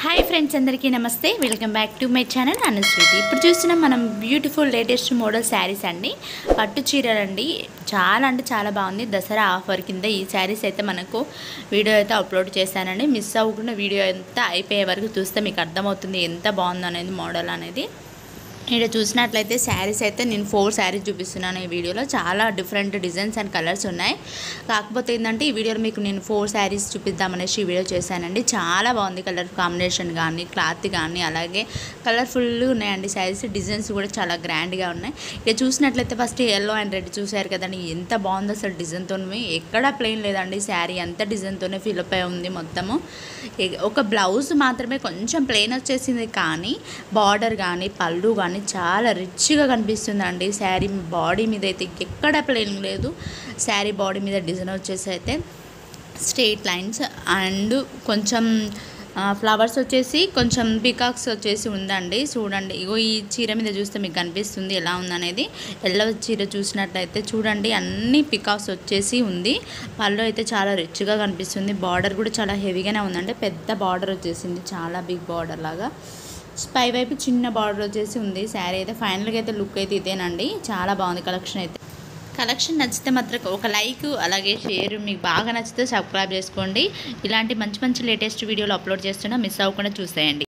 hi friends అందరికీ నమస్తే welcome back to my channel Anusweethi ఇప్పుడు చూస్తున్నాం మనం బ్యూటిఫుల్ లేటెస్ట్ మోడల్ శారీస్ అండి పట్టు చీరలు అండి చాలా అంటే చాలా బాగుంది దసరా ఆఫర్ కింద ఈ శారీస్ అయితే మనకు వీడియో అయితే అప్లోడ్ చేశానండి మిస్ అవ్వకుండా వీడియో అంతా అయిపోయే వరకు చూస్తే మీకు అర్థమవుతుంది ఎంత బాగుంది అనేది మోడల్ అనేది ఇక్కడ చూసినట్లయితే శారీస్ అయితే నేను ఫోర్ శారీస్ చూపిస్తున్నాను ఈ వీడియోలో చాలా డిఫరెంట్ డిజైన్స్ అండ్ కలర్స్ ఉన్నాయి కాకపోతే ఏంటంటే ఈ వీడియోలో మీకు నేను ఫోర్ శారీస్ చూపిద్దామనేసి ఈ వీడియో చేశానండి చాలా బాగుంది కలర్ కాంబినేషన్ కానీ క్లాత్ కానీ అలాగే కలర్ఫుల్ ఉన్నాయండి శారీస్ డిజైన్స్ కూడా చాలా గ్రాండ్గా ఉన్నాయి ఇక చూసినట్లయితే ఫస్ట్ ఎల్లో అండ్ రెడ్ చూశారు కదండి ఎంత బాగుంది అసలు డిజైన్తో ఎక్కడా ప్లెయిన్ లేదండి శారీ అంత డిజైన్తోనే ఫిల్అప్ అయి ఉంది మొత్తము ఇక ఒక బ్లౌజ్ మాత్రమే కొంచెం ప్లెయిన్ వచ్చేసింది కానీ బార్డర్ కానీ పళ్ళు కానీ చాలా రిచ్గా కనిపిస్తుందండి శారీ బాడీ మీద అయితే ఎక్కడ ప్లెయిన్ లేదు శారీ బాడీ మీద డిజైన్ వచ్చేసి అయితే స్ట్రెయిట్ లైన్స్ అండ్ కొంచెం ఫ్లవర్స్ వచ్చేసి కొంచెం పికాక్స్ వచ్చేసి ఉందండి చూడండి ఇగో ఈ చీర మీద చూస్తే మీకు కనిపిస్తుంది ఎలా ఉందనేది ఎల్లో చీర చూసినట్లయితే చూడండి అన్ని పికాక్స్ వచ్చేసి ఉంది పళ్ళు అయితే చాలా రిచ్గా కనిపిస్తుంది బార్డర్ కూడా చాలా హెవీగానే ఉందండి పెద్ద బార్డర్ వచ్చేసింది చాలా బిగ్ బార్డర్ లాగా పై వైపు చిన్న బార్డర్ వచ్చేసి ఉంది శారీ అయితే ఫైనల్గా అయితే లుక్ అయితే ఇదేనండి చాలా బాగుంది కలెక్షన్ అయితే కలెక్షన్ నచ్చితే మాత్రం ఒక లైక్ అలాగే షేర్ మీకు బాగా నచ్చితే సబ్స్క్రైబ్ చేసుకోండి ఇలాంటి మంచి మంచి లేటెస్ట్ వీడియోలు అప్లోడ్ చేస్తున్నా మిస్ అవ్వకుండా చూసేయండి